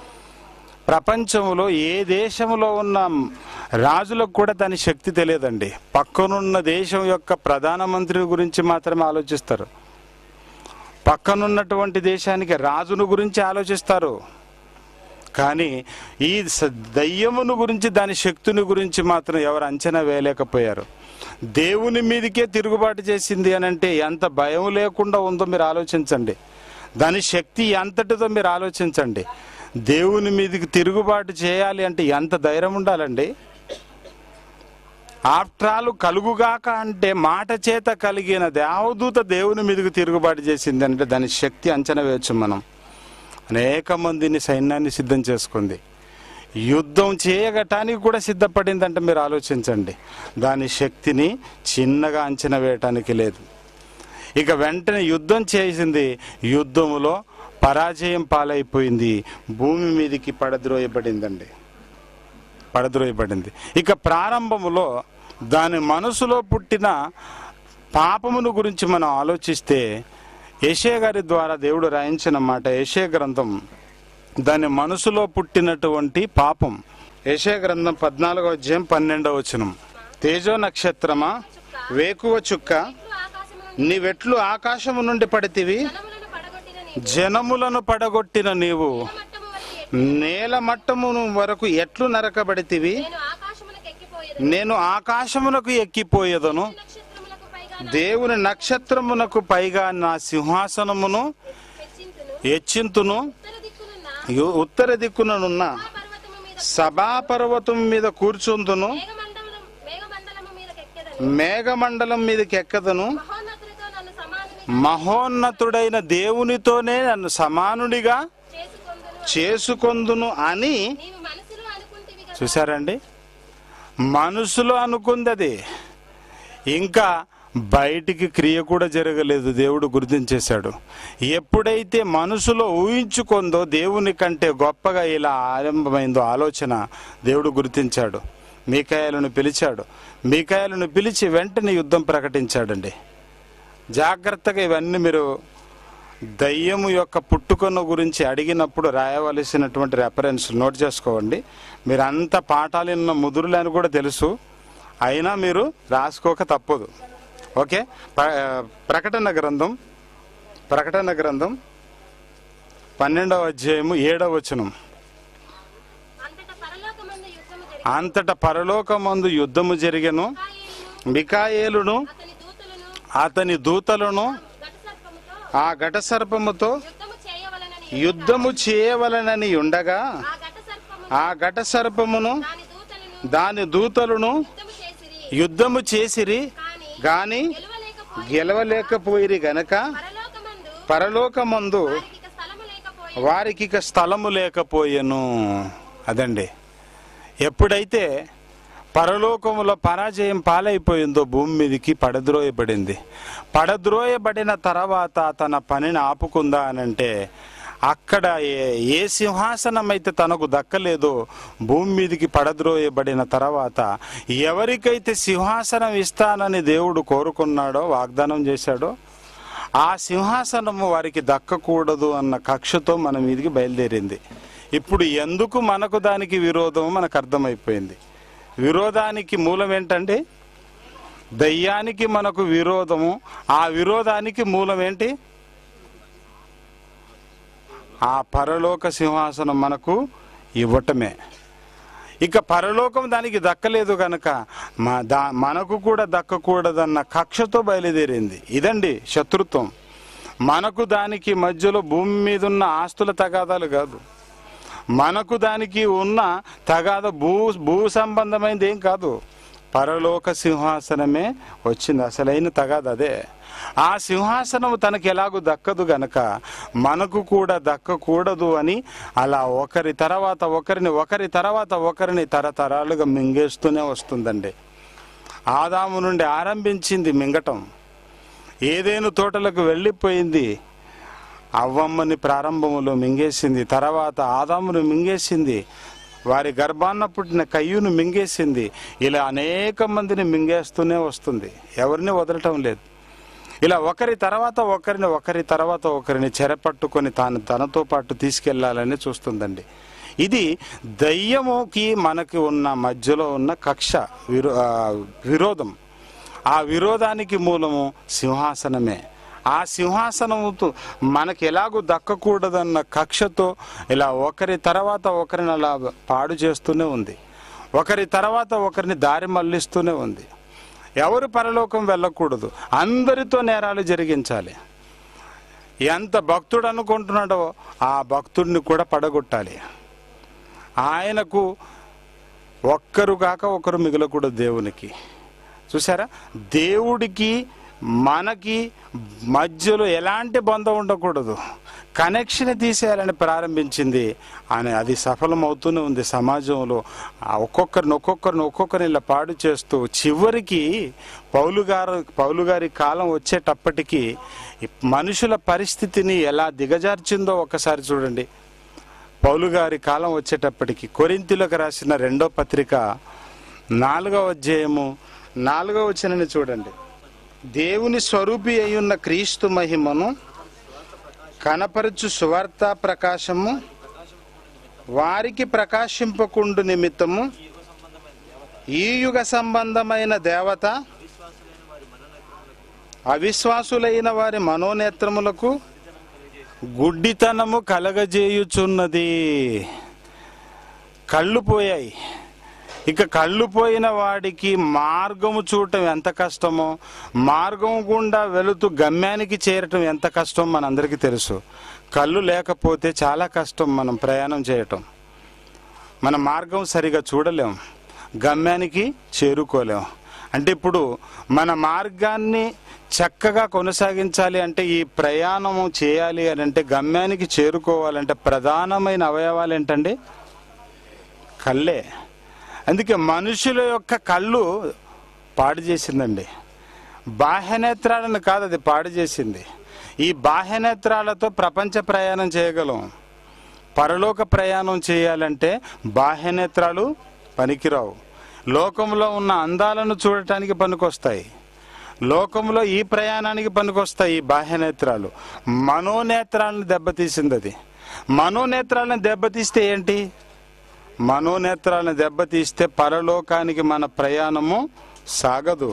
ప్రపంచంలో ఏ దేశంలో ఉన్న రాజులకు కూడా దాని శక్తి తెలియదండి పక్కనున్న దేశం యొక్క ప్రధానమంత్రి గురించి మాత్రమే ఆలోచిస్తారు పక్కనున్నటువంటి దేశానికి రాజును గురించి ఆలోచిస్తారు కానీ ఈ స- దయ్యమును గురించి దాని శక్తిని గురించి మాత్రం ఎవరు అంచనా వేయలేకపోయారు దేవుని మీదకే తిరుగుబాటు చేసింది అని అంటే ఎంత భయం లేకుండా ఉందో మీరు ఆలోచించండి దాని శక్తి ఎంతటిదో మీరు ఆలోచించండి దేవుని మీదకి తిరుగుబాటు చేయాలి అంటే ఎంత ధైర్యం ఉండాలండి ఆఫ్ట్రాలు కలుగుగాక అంటే మాట చేత కలిగిన దేవదూత దేవుని మీదకి తిరుగుబాటు చేసింది అంటే దాని శక్తి అంచనా వేయచ్చు మనం అనేక మందిని సైన్యాన్ని సిద్ధం చేసుకుంది యుద్ధం చేయగటానికి కూడా సిద్ధపడిందంటే మీరు ఆలోచించండి దాని శక్తిని చిన్నగా అంచనా వేయటానికి లేదు ఇక వెంటనే యుద్ధం చేసింది యుద్ధములో పరాజయం పాలైపోయింది భూమి మీదకి పడద్రోయబడిందండి పడద్రోయబడింది ఇక ప్రారంభములో దాని మనసులో పుట్టిన పాపమును గురించి మనం ఆలోచిస్తే యశే గారి ద్వారా దేవుడు రాయించిన మాట యశే గ్రంథం దాని మనసులో పుట్టినటువంటి పాపం యశే గ్రంథం పద్నాలుగో అధ్యాయం పన్నెండవ వచనం తేజో నక్షత్రమా వేకువ చుక్క ఎట్లు ఆకాశమును నీవెట్లు ఆకాశము నుండి పడితివి జనములను పడగొట్టిన నీ జనములను పడగొట్టిన నీవు మట్టము వరకు ఎట్లు నేల మట్టమును వరకు ఎట్లు నరకబడితివి నేను ఆకాశమునకు ఎక్కిపోయేది నేను ఆకాశమునకు ఎక్కిపోయేదను నక్షత్రములకు పైగా దేవుని నక్షత్రమునకు పైగా నా సింహాసనమును హెచ్చింతును హెచ్చింతును ఉత్తర దిక్కునున్న యు- ఉత్తర దిక్కుననున్న ఆ పర్వతము మీద సభాపర్వతం మీద కూర్చుందును మేఘమండలం మేఘమండలము మీద ఎక్కెదను మేఘమండలం మీదకి ఎక్కదను మహోన్నతుడితో నన్ను సమానుని మహోన్నతుడైన దేవునితోనే నన్ను సమానుడిగా చేసుకొందును చేసుకొందును అని నీవు మనసులో అనుకుంటివి కదా చూసారండి మనసులో అనుకుంది అది ఇంకా బయటికి క్రియ కూడా జరగలేదు దేవుడు గుర్తించేశాడు ఎప్పుడైతే మనసులో ఊహించుకుందో దేవుని కంటే గొప్పగా ఇలా ఆరంభమైందో ఆలోచన దేవుడు గుర్తించాడు మీకాయలను పిలిచాడు మీకాయలను పిలిచి వెంటనే యుద్ధం ప్రకటించాడండి జాగ్రత్తగా ఇవన్నీ మీరు దయ్యము యొక్క పుట్టుకను గురించి అడిగినప్పుడు రాయవలసినటువంటి రెఫరెన్స్ నోట్ చేసుకోండి మీరు అంత పాఠాలు విన్న ముదురులు అని కూడా తెలుసు అయినా మీరు రాసుకోక తప్పదు ఓకే ప్ర- ప్రకటన గ్రంథం ప్రకటన గ్రంథం పన్నెండవ అధ్యాయము ఏడవ వచనం అంతటా పరలోకమందు యుద్ధము జరిగి అంతట పరలోకమందు యుద్ధము జరిగెను మికాయేలును మికాయేలును అతని దూతలను అతని దూతలను ఘటసర్పముతో ఆ ఘట సర్పముతో యుద్ధము చేయవలనని యుద్ధము చేయవలనని ఉండగా ఆ ఘటసర్పము ఆ ఘట సర్పమును దాని దూతలను దాని దూతలను యుద్ధము చేసిరి యుద్ధము చేసిరి కాని గాని గెలవలేకపోయి గెలవలేకపోయిరి గనక పరలోకమందు పరలోకమందు వారికి ఇక స్థలము లేకపోయి వారికి ఇక స్థలము లేకపోయెను అదండి ఎప్పుడైతే పరలోకములో పరాజయం పాలైపోయిందో భూమి మీదకి పడద్రోయబడింది పడద్రోయబడిన తర్వాత తన పనిని ఆపుకుందా అనంటే అక్కడ ఏ ఏ సింహాసనం అయితే తనకు దక్కలేదో భూమి మీదకి పడద్రోయబడిన తర్వాత ఎవరికైతే సింహాసనం ఇస్తానని దేవుడు కోరుకున్నాడో వాగ్దానం చేశాడో ఆ సింహాసనము వారికి దక్కకూడదు అన్న కక్షతో మన మీదకి బయలుదేరింది ఇప్పుడు ఎందుకు మనకు దానికి విరోధం మనకు అర్థమైపోయింది విరోధానికి మూలం ఏంటండి దయ్యానికి మనకు విరోధము ఆ విరోధానికి మూలం ఏంటి ఆ పరలోక సింహాసనం మనకు ఇవ్వటమే ఇక పరలోకం దానికి దక్కలేదు కనుక మా దా మనకు కూడా దక్కకూడదన్న కక్షతో బయలుదేరింది ఇదండి శత్రుత్వం మనకు దానికి మధ్యలో భూమి మీద ఉన్న ఆస్తుల తగాదాలు కాదు మనకు దానికి ఉన్న తగాద భూ భూ సంబంధమైనది ఏం కాదు పరలోక సింహాసనమే వచ్చింది అసలైన తగాద అదే ఆ సింహాసనం తనకి ఎలాగూ దక్కదు గనక మనకు కూడా దక్కకూడదు అని అలా ఒకరి తర్వాత ఒకరిని ఒకరి తర్వాత ఒకరిని తరతరాలుగా మింగేస్తూనే వస్తుందండి ఆదాము నుండి ఆరంభించింది మింగటం ఏదేను తోటలకు వెళ్ళిపోయింది అవ్వమ్మని ప్రారంభములో మింగేసింది తర్వాత ఆదామును మింగేసింది వారి గర్భాన్న పుట్టిన కయ్యూను మింగేసింది ఇలా అనేక మందిని మింగేస్తూనే వస్తుంది ఎవరిని వదలటం లేదు ఇలా ఒకరి తర్వాత ఒకరిని ఒకరి తర్వాత ఒకరిని చెరపట్టుకొని తాను తనతో పాటు తీసుకెళ్లాలని చూస్తుందండి ఇది దయ్యముకి మనకి ఉన్న మధ్యలో ఉన్న కక్ష విరో ఆ, విరోధం ఆ విరోధానికి మూలము సింహాసనమే ఆ సింహాసనముతో మనకి ఎలాగూ దక్కకూడదన్న కక్షతో ఇలా ఒకరి తర్వాత ఒకరిని అలా పాడు చేస్తూనే ఉంది ఒకరి తర్వాత ఒకరిని దారి మళ్లిస్తూనే ఉంది ఎవరు పరలోకం వెళ్ళకూడదు అందరితో నేరాలు జరిగించాలి ఎంత భక్తుడు అనుకుంటున్నాడో ఆ భక్తుడిని కూడా పడగొట్టాలి ఆయనకు ఒక్కరు కాక ఒకరు మిగలకూడదు దేవునికి చూసారా దేవుడికి మనకి మధ్యలో ఎలాంటి బంధం ఉండకూడదు కనెక్షన్ తీసేయాలని ప్రారంభించింది అని అది సఫలమవుతూనే ఉంది సమాజంలో ఆ ఒక్కొక్కరిని ఒక్కొక్కరిని ఒక్కొక్కరిని ఇలా పాడు చేస్తూ చివరికి పౌలు గారు పౌలు గారి కాలం వచ్చేటప్పటికి ఈ మనుషుల పరిస్థితిని ఎలా దిగజార్చిందో ఒకసారి చూడండి పౌలు గారి కాలం వచ్చేటప్పటికి కొరింతిలకు రాసిన రెండో పత్రిక నాలుగవ అధ్యాయము నాలుగవ వచనని చూడండి దేవుని స్వరూపి అయ్యున్న క్రీస్తు మహిమను కనపరచు సువార్త ప్రకాశము వారికి ప్రకాశింపకుండు నిమిత్తము ఈ యుగ సంబంధమైన దేవత అవిశ్వాసులైన వారి మనోనేత్రములకు గుడ్డితనము కలగజేయుచున్నది కళ్ళు పోయాయి ఇక కళ్ళు పోయిన వాడికి మార్గము చూడటం ఎంత కష్టమో మార్గం గుండా వెళుతూ గమ్యానికి చేరటం ఎంత కష్టం మనందరికీ తెలుసు కళ్ళు లేకపోతే చాలా కష్టం మనం ప్రయాణం చేయటం మన మార్గం సరిగా చూడలేం గమ్యానికి చేరుకోలేం అంటే ఇప్పుడు మన మార్గాన్ని చక్కగా కొనసాగించాలి అంటే ఈ ప్రయాణము చేయాలి అని అంటే గమ్యానికి చేరుకోవాలంటే ప్రధానమైన అవయవాలు ఏంటండి కళ్ళే అందుకే మనుషుల యొక్క కళ్ళు పాడు చేసిందండి బాహ్యనేత్రాలను కాదు అది పాడు చేసింది ఈ బాహ్యనేత్రాలతో ప్రపంచ ప్రయాణం చేయగలం పరలోక ప్రయాణం చేయాలంటే బాహ్యనేత్రాలు పనికిరావు లోకంలో ఉన్న అందాలను చూడటానికి పనికొస్తాయి లోకంలో ఈ ప్రయాణానికి పనికొస్తాయి ఈ బాహ్యనేత్రాలు మనోనేత్రాలను దెబ్బతీసింది అది మనోనేత్రాలను దెబ్బతీస్తే ఏంటి మనోనేత్రాలను దెబ్బతీస్తే పరలోకానికి మన ప్రయాణము సాగదు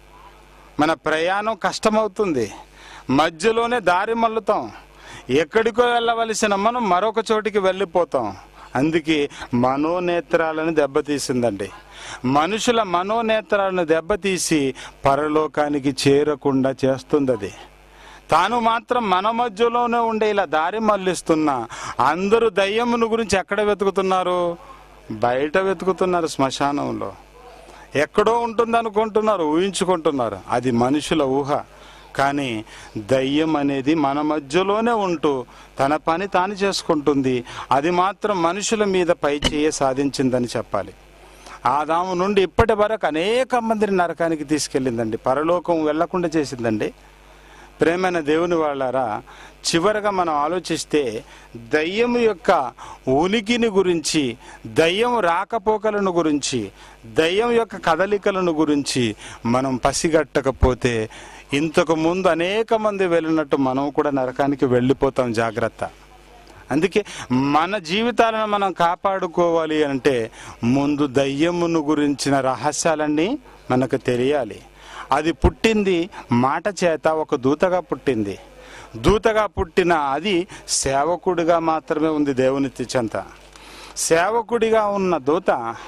మన ప్రయాణం కష్టమవుతుంది మధ్యలోనే దారి మల్లుతాం ఎక్కడికో వెళ్ళవలసిన మనం మరొక చోటికి వెళ్ళిపోతాం అందుకే మనోనేత్రాలను దెబ్బతీసిందండి మనుషుల మనోనేత్రాలను దెబ్బతీసి పరలోకానికి చేరకుండా చేస్తుంది అది తాను మాత్రం మన మధ్యలోనే ఉండే ఇలా దారి మళ్ళిస్తున్నా అందరూ దయ్యమును గురించి ఎక్కడ వెతుకుతున్నారు బయట వెతుకుతున్నారు శ్మశానంలో ఎక్కడో ఉంటుంది అనుకుంటున్నారు ఊహించుకుంటున్నారు అది మనుషుల ఊహ కానీ దయ్యం అనేది మన మధ్యలోనే ఉంటూ తన పని తాను చేసుకుంటుంది అది మాత్రం మనుషుల మీద పై చేయ సాధించిందని చెప్పాలి ఆదాము నుండి ఇప్పటి వరకు అనేక మందిని నరకానికి తీసుకెళ్ళిందండి పరలోకం వెళ్లకుండా చేసిందండి ప్రేమైన దేవుని వాళ్ళారా చివరగా మనం ఆలోచిస్తే దయ్యం యొక్క ఉనికిని గురించి దయ్యం రాకపోకలను గురించి దయ్యం యొక్క కదలికలను గురించి మనం పసిగట్టకపోతే ఇంతకు ముందు అనేక మంది వెళ్ళినట్టు మనం కూడా నరకానికి వెళ్ళిపోతాం జాగ్రత్త అందుకే మన జీవితాలను మనం కాపాడుకోవాలి అంటే ముందు దయ్యమును గురించిన రహస్యాలన్నీ మనకు తెలియాలి అది పుట్టింది మాట చేత ఒక దూతగా పుట్టింది దూతగా పుట్టిన అది సేవకుడిగా మాత్రమే ఉంది దేవుని చెంత సేవకుడిగా ఉన్న దూత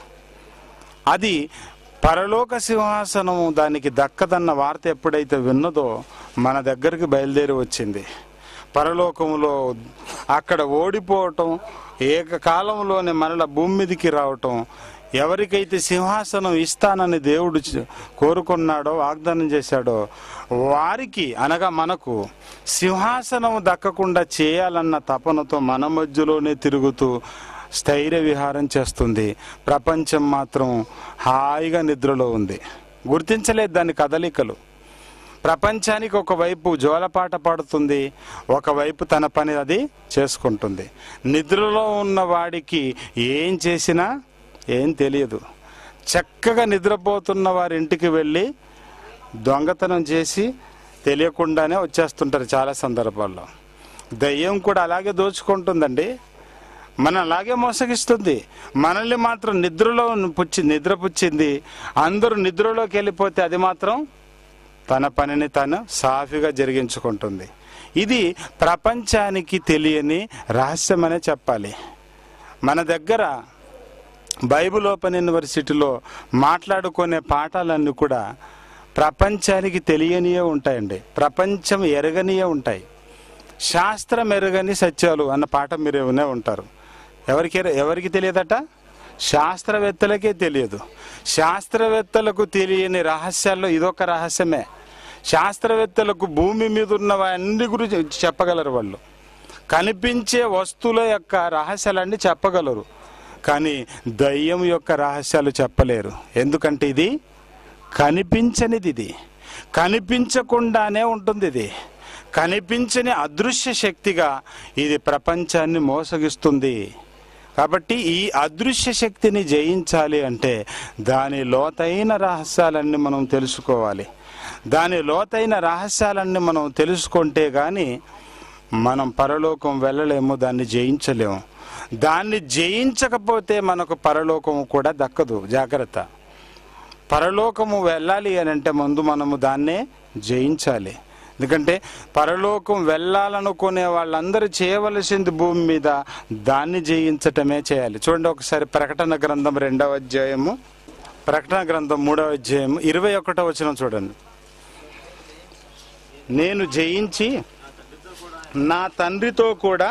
అది పరలోక సింహాసనము దానికి దక్కదన్న వార్త ఎప్పుడైతే విన్నదో మన దగ్గరికి బయలుదేరి వచ్చింది పరలోకంలో అక్కడ ఓడిపోవటం ఏకకాలంలోనే మరల భూమి మీదకి రావటం ఎవరికైతే సింహాసనం ఇస్తానని దేవుడు చ- కోరుకున్నాడో వాగ్దానం చేశాడో వారికి అనగా మనకు సింహాసనం దక్కకుండా చేయాలన్న తపనతో మన మధ్యలోనే తిరుగుతూ స్థైర్య విహారం చేస్తుంది ప్రపంచం మాత్రం హాయిగా నిద్రలో ఉంది గుర్తించలేదు దాని కదలికలు ప్రపంచానికి ఒకవైపు జోలపాట పాడుతుంది ఒకవైపు తన పని అది చేసుకుంటుంది నిద్రలో ఉన్న వాడికి ఏం చేసినా ఏం తెలియదు చక్కగా నిద్రపోతున్న వారి ఇంటికి వెళ్ళి దొంగతనం చేసి తెలియకుండానే వచ్చేస్తుంటారు చాలా సందర్భాల్లో దయ్యం కూడా అలాగే దోచుకుంటుందండి మన అలాగే మోసగిస్తుంది మనల్ని మాత్రం నిద్రలో పుచ్చి నిద్ర పుచ్చింది అందరూ నిద్రలోకి వెళ్ళిపోతే అది మాత్రం తన పనిని తను సాఫీగా జరిగించుకుంటుంది ఇది ప్రపంచానికి తెలియని రహస్యమనే చెప్పాలి మన దగ్గర బైబిల్ ఓపెన్ యూనివర్సిటీలో మాట్లాడుకునే పాఠాలన్నీ కూడా ప్రపంచానికి తెలియనియే ఉంటాయండి ప్రపంచం ఎరగనియే ఉంటాయి శాస్త్రం ఎరగని సత్యాలు అన్న పాఠం మీరు వినే ఉంటారు ఎవరికి ఎవరికి తెలియదట శాస్త్రవేత్తలకే తెలియదు శాస్త్రవేత్తలకు తెలియని రహస్యాల్లో ఇదొక రహస్యమే శాస్త్రవేత్తలకు భూమి మీద ఉన్న అన్ని గురించి చెప్పగలరు వాళ్ళు కనిపించే వస్తువుల యొక్క రహస్యాలన్నీ చెప్పగలరు కానీ దయ్యం యొక్క రహస్యాలు చెప్పలేరు ఎందుకంటే ఇది కనిపించనిది ఇది కనిపించకుండానే ఉంటుంది ఇది కనిపించని అదృశ్య శక్తిగా ఇది ప్రపంచాన్ని మోసగిస్తుంది కాబట్టి ఈ అదృశ్య శక్తిని జయించాలి అంటే దాని లోతైన రహస్యాలన్నీ మనం తెలుసుకోవాలి దాని లోతైన రహస్యాలన్నీ మనం తెలుసుకుంటే కానీ మనం పరలోకం వెళ్ళలేము దాన్ని జయించలేము దాన్ని జయించకపోతే మనకు పరలోకము కూడా దక్కదు జాగ్రత్త పరలోకము వెళ్ళాలి అని అంటే ముందు మనము దాన్నే జయించాలి ఎందుకంటే పరలోకం వెళ్ళాలనుకునే వాళ్ళందరూ చేయవలసింది భూమి మీద దాన్ని జయించటమే చేయాలి చూడండి ఒకసారి ప్రకటన గ్రంథం రెండవ అధ్యాయము ప్రకటన గ్రంథం మూడవ అధ్యాయము ఇరవై ఒకటో వచనం చూడండి నేను జయించి నా తండ్రితో కూడా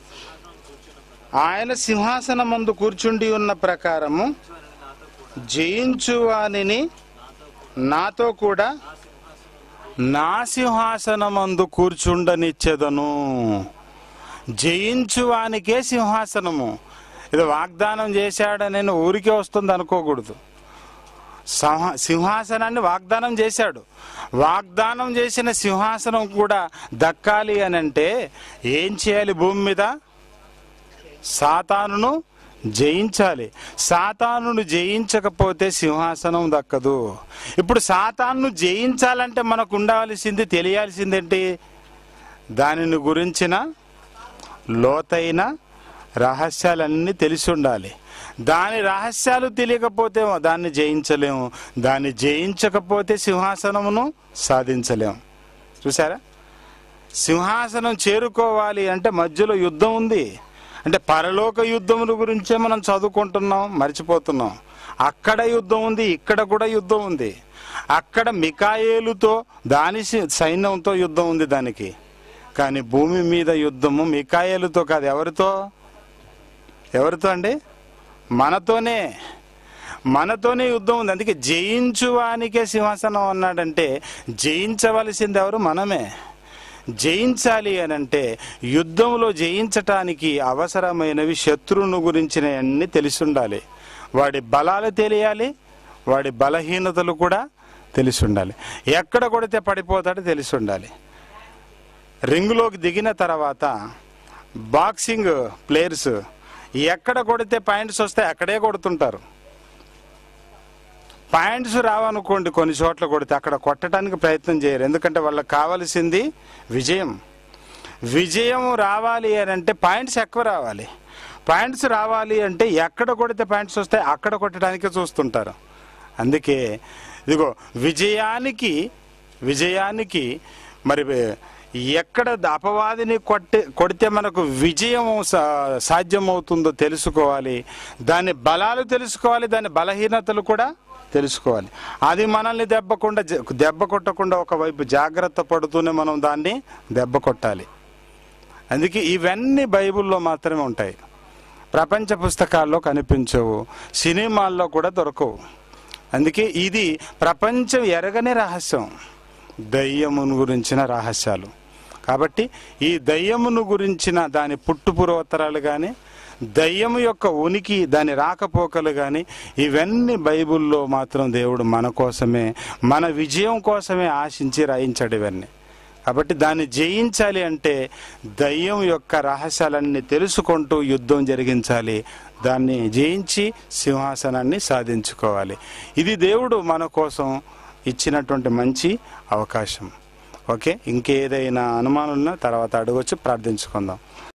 ఆయన సింహాసనమందు కూర్చుండి ఉన్న ప్రకారము జయించువానిని నాతో కూడా నా సింహాసనమందు కూర్చుండనిచ్చెదను జయించువానికే సింహాసనము ఇది వాగ్దానం చేశాడని నేను ఊరికే వస్తుంది అనుకోకూడదు సింహ- సింహాసనాన్ని వాగ్దానం చేశాడు వాగ్దానం చేసిన సింహాసనం కూడా దక్కాలి అని అంటే ఏం చేయాలి భూమి మీద సాతానును జయించాలి సాతానును జయించకపోతే సింహాసనం దక్కదు ఇప్పుడు సాతాను జయించాలంటే మనకు ఉండవలసింది తెలియాల్సిందేంటి దానిని గురించిన లోతైన రహస్యాలన్నీ తెలిసి ఉండాలి దాని రహస్యాలు తెలియకపోతే దాన్ని జయించలేము దాన్ని జయించకపోతే సింహాసనమును సాధించలేము చూసారా సింహాసనం చేరుకోవాలి అంటే మధ్యలో యుద్ధం ఉంది అంటే పరలోక యుద్ధముల గురించే మనం చదువుకుంటున్నాం మర్చిపోతున్నాం అక్కడ యుద్ధం ఉంది ఇక్కడ కూడా యుద్ధం ఉంది అక్కడ మికాయేలుతో దాని సి- సైన్యంతో యుద్ధం ఉంది దానికి కానీ భూమి మీద యుద్ధము మికాయేలుతో కాదు ఎవరితో ఎవరితో అండి మనతోనే మనతోనే యుద్ధం ఉంది అందుకే జయించువానికే సింహాసనం అన్నాడంటే జయించవలసింది ఎవరు మనమే జయించాలి అని అంటే యుద్ధంలో జయించటానికి అవసరమైనవి శత్రువును గురించిన అన్ని తెలిసి ఉండాలి వాడి బలాలు తెలియాలి వాడి బలహీనతలు కూడా తెలిసి ఉండాలి ఎక్కడ కొడితే పడిపోతాడో తెలిసి ఉండాలి రింగులోకి దిగిన తర్వాత బాక్సింగ్ ప్లేయర్స్ ఎక్కడ కొడితే పాయింట్స్ వస్తాయి అక్కడే కొడుతుంటారు పాయింట్స్ రావనుకోండి కొన్ని చోట్ల కొడితే అక్కడ కొట్టడానికి ప్రయత్నం చేయరు ఎందుకంటే వాళ్ళకి కావలసింది విజయం విజయం రావాలి అని అంటే పాయింట్స్ ఎక్కువ రావాలి పాయింట్స్ రావాలి అంటే ఎక్కడ కొడితే పాయింట్స్ వస్తాయి అక్కడ కొట్టడానికే చూస్తుంటారు అందుకే ఇదిగో విజయానికి విజయానికి మరి ఎక్కడ అపవాదిని కొట్టి కొడితే మనకు విజయం సా- సాధ్యమవుతుందో తెలుసుకోవాలి దాని బలాలు తెలుసుకోవాలి దాని బలహీనతలు కూడా తెలుసుకోవాలి అది మనల్ని దెబ్బకుండా జ- దెబ్బ కొట్టకుండా ఒకవైపు జాగ్రత్త పడుతూనే మనం దాన్ని దెబ్బ కొట్టాలి అందుకే ఇవన్నీ బైబిల్లో మాత్రమే ఉంటాయి ప్రపంచ పుస్తకాల్లో కనిపించవు సినిమాల్లో కూడా దొరకవు అందుకే ఇది ప్రపంచం ఎరగని రహస్యం దయ్యమును గురించిన రహస్యాలు కాబట్టి ఈ దయ్యమును గురించిన దాని పుట్టుపురోత్తరాలు కానీ దయ్యము యొక్క ఉనికి దాని రాకపోకలు కానీ ఇవన్నీ బైబిల్లో మాత్రం దేవుడు మన కోసమే మన విజయం కోసమే ఆశించి రాయించాడు ఇవన్నీ కాబట్టి దాన్ని జయించాలి అంటే దయ్యం యొక్క రహస్యాలన్నీ తెలుసుకుంటూ యుద్ధం జరిగించాలి దాన్ని జయించి సింహాసనాన్ని సాధించుకోవాలి ఇది దేవుడు మన కోసం ఇచ్చినటువంటి మంచి అవకాశం ఓకే ఇంకేదైనా అనుమానులున్నా తర్వాత అడగొచ్చు ప్రార్థించుకుందాం